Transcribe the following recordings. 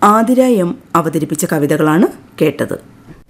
Athira M അവതരിപ്പിച്ച കവിതകളാണ് കേട്ടത്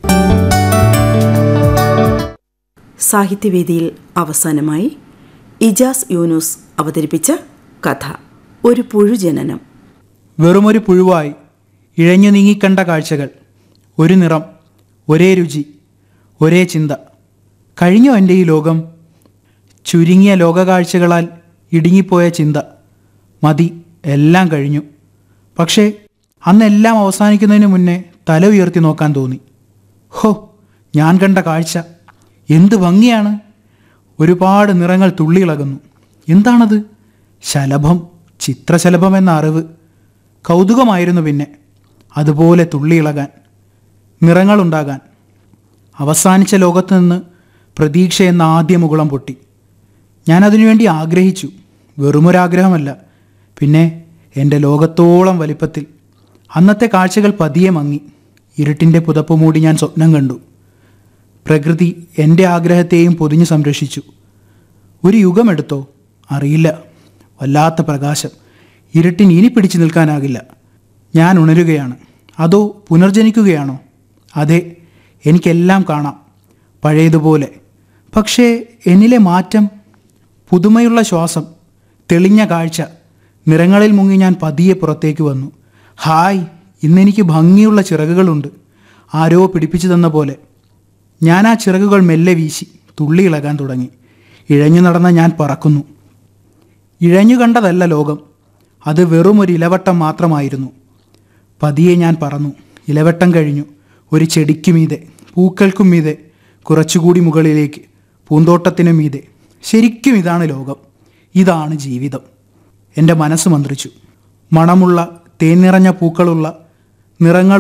സാഹിത്യവേദിയിൽ അവസാനമായി ഇജാസ് യൂനുസ് അവതരിപ്പിച്ച കഥ ഒരു പുഴുജനനം വെറുമൊരു പുഴുവായി ഇഴഞ്ഞു നീങ്ങിക്കണ്ട കാഴ്ചകൾ ഒരു നിറം ഒരേ രുചി ഒരേ ചിന്ത കഴിഞ്ഞോ എൻ്റെ ഈ ലോകം ചുരുങ്ങിയ ലോകകാഴ്ചകളാൽ ഇടുങ്ങിപ്പോയ ചിന്ത മതി എല്ലാം കഴിഞ്ഞു പക്ഷേ അന്നെല്ലാം അവസാനിക്കുന്നതിന് മുന്നേ തല ഉയർത്തി നോക്കാൻ തോന്നി ഹോ ഞാൻ കണ്ട കാഴ്ച എന്ത് ഭംഗിയാണ് ഒരുപാട് നിറങ്ങൾ തുള്ളിയിളകുന്നു എന്താണത് ശലഭം ചിത്രശലഭം എന്ന അറിവ് കൗതുകമായിരുന്നു പിന്നെ അതുപോലെ തുള്ളിയിളകാൻ നിറങ്ങളുണ്ടാകാൻ അവസാനിച്ച ലോകത്ത് നിന്ന് പ്രതീക്ഷ എന്ന ആദ്യ മുകുളം പൊട്ടി ഞാൻ അതിനുവേണ്ടി ആഗ്രഹിച്ചു വെറുമൊരാഗ്രഹമല്ല പിന്നെ എൻ്റെ ലോകത്തോളം വലിപ്പത്തിൽ അന്നത്തെ കാഴ്ചകൾ പതിയെ മങ്ങി ഇരുട്ടിൻ്റെ പുതപ്പ് മൂടി ഞാൻ സ്വപ്നം കണ്ടു പ്രകൃതി എൻ്റെ ആഗ്രഹത്തെയും പൊതിഞ്ഞു സംരക്ഷിച്ചു ഒരു യുഗമെടുത്തോ അറിയില്ല വല്ലാത്ത പ്രകാശം ഇരുട്ടിന് ഇനി പിടിച്ചു നിൽക്കാനാകില്ല ഞാൻ ഉണരുകയാണ് അതോ പുനർജനിക്കുകയാണോ അതെ എനിക്കെല്ലാം കാണാം പഴയതുപോലെ പക്ഷേ എന്നിലെ മാറ്റം പുതുമയുള്ള ശ്വാസം തെളിഞ്ഞ കാഴ്ച നിറങ്ങളിൽ മുങ്ങി ഞാൻ പതിയെ പുറത്തേക്ക് വന്നു ഹായ് ഇന്നെനിക്ക് ഭംഗിയുള്ള ചിറകുകളുണ്ട് ആരോ പിടിപ്പിച്ചു തന്ന പോലെ ഞാൻ ആ ചിറകുകൾ മെല്ലെ വീശി തുള്ളിയിളകാൻ തുടങ്ങി ഇഴഞ്ഞു നടന്ന ഞാൻ പറക്കുന്നു ഇഴഞ്ഞു കണ്ടതല്ല ലോകം അത് വെറും ഒരു ഇലവട്ടം മാത്രമായിരുന്നു പതിയെ ഞാൻ പറന്നു ഇലവട്ടം കഴിഞ്ഞു ഒരു ചെടിക്ക് മീതെ പൂക്കൾക്കും മീതെ കുറച്ചുകൂടി മുകളിലേക്ക് പൂന്തോട്ടത്തിനു മീതെ ശരിക്കും ഇതാണ് ലോകം ഇതാണ് ജീവിതം എൻ്റെ മനസ്സ് മന്ത്രിച്ചു മണമുള്ള തേൻ നിറഞ്ഞ പൂക്കളുള്ള നിറങ്ങൾ